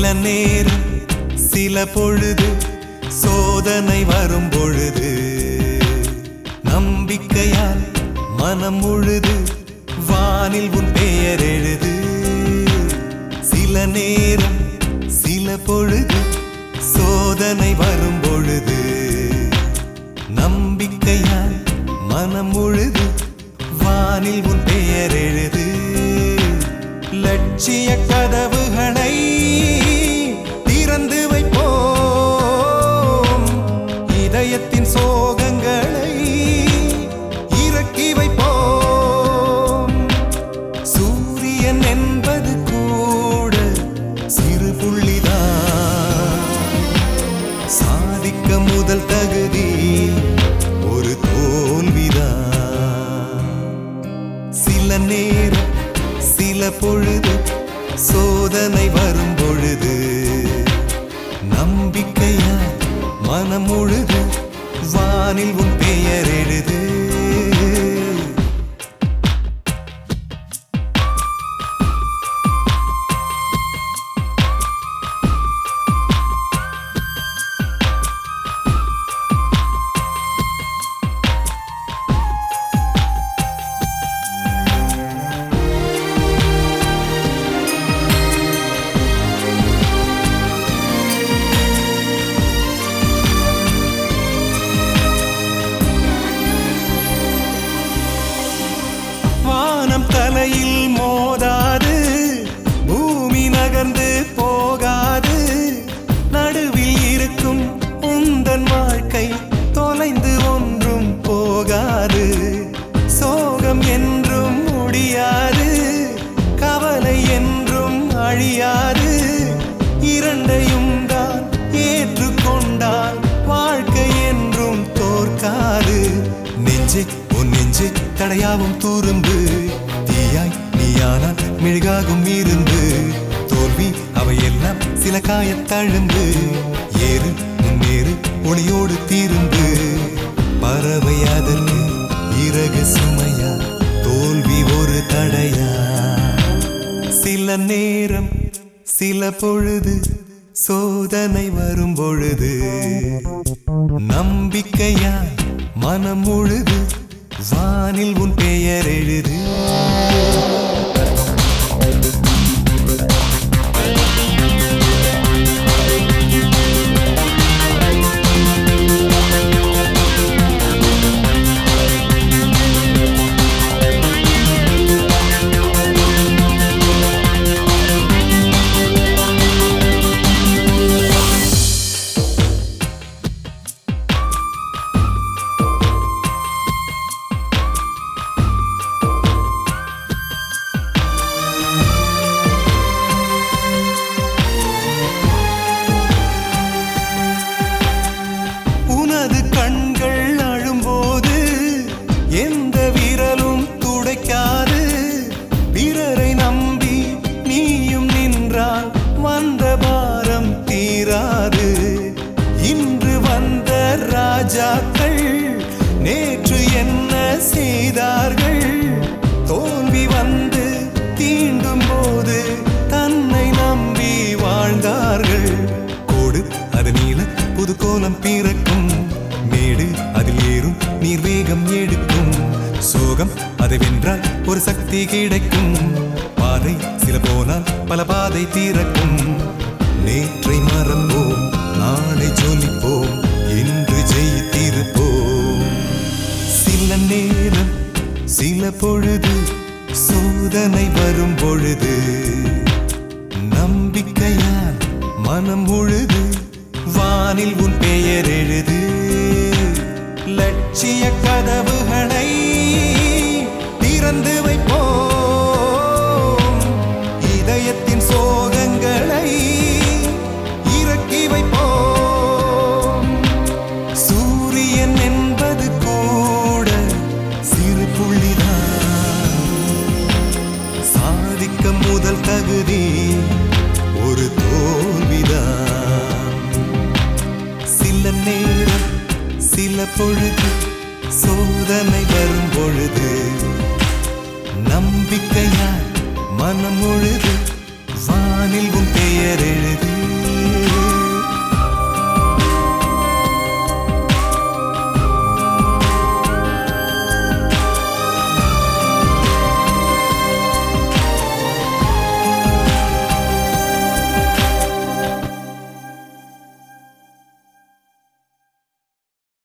நேரம் சில பொழுது சோதனை வரும் பொழுது நம்பிக்கையால் மனம் முழுது வானில் உன் பெயர் எழுது சில நேரம் சில பொழுது சோதனை வரும் பொழுது நம்பிக்கையால் மனம் முழுது வானில் உன் பெயர் எழுது லட்சிய கதவுகளை திறந்து வைப்போம் இதயத்தின் சோகங்களை இறக்கி வைப்போம் சூரியன் என்பது கூட சிறு புள்ளிதான் சாதிக்க முதல் தகுதி ஒரு தோல்விதான் சில நேரம் சில பொழுது சோதனை வரும் பொழுது நம்பிக்கையா மனம் முழுது வானில் உன் பெயர் எழுது வானம் தலையில் மோதாது பூமி நகர்ந்து போகாது நடுவில் இருக்கும் உந்தன் வாழ்க்கை தொலைந்து ஒன்றும் போகாது சோகம் என்றும் முடியாது கவலை என்றும் அழியாது இரண்டையும் தான் ஏற்றுக்கொண்டால் வாழ்க்கை என்றும் தோற்காது நெஞ்சே உன் நெஞ்சே தடையாவும் துரும்பு தீயாய் நீயானால் மெழுகாகும் இருந்து தோல்வி அவையெல்லாம் சில காயத்தழும்பு ஏறு முன்னேறு ஒளியோடு தீரும்பு பறவை அதற்கு இறகு சுமையா தோல்வி ஒரு தடையா சில நேரம் சில பொழுது சோதனை வரும் பொழுது நம்பிக்கையா மனம் முழுது வானில் உன் பெயர் எழுது உனது கண்கள் அழும்போது எந்த விரலும் துடைக்காது பிறரை நம்பி நீயும் நின்றால் வந்த பாரம் தீராது இன்று வந்த ராஜாக்கள் நேற்று என்ன செய்தார்கள் தோல்வி வந்து தீண்டும் போது தன்னை நம்பி வாழ்ந்தார்கள் கோடு அது நீள புது கோலம் பிறக்கும் மேடு அதில் ஏறும் நீர் வேகம் எடுக்கும் சோகம் அதை வென்றால் ஒரு சக்தி கிடைக்கும் பாதை சில போனால் பல பாதை தீரக்கும் நேற்றை மறப்போம் நாளை ஜொலிப்போம் இன்று ஜெயித்திருப்போம் சில நேரம் சில பொழுது சோதனை வரும் பொழுது நம்பிக்கையால் மனம் முழுது வானில் உன் பெயர் எழுது லட்சிய கதவுகளை திறந்து வைப்போம் இதயத்தின் சோகங்களை இறக்கி வைப்போம் சூரியன் என்பது கூட சிறு புள்ளிதான் சாதிக்க முதல் தகுதி ஒரு தோல்விதான் சில நேரம் சில பொழுது சோதனை வரும் பொழுது நம்பிக்கையால் மனம் முழுது வானில் உன் பெயர் எழுது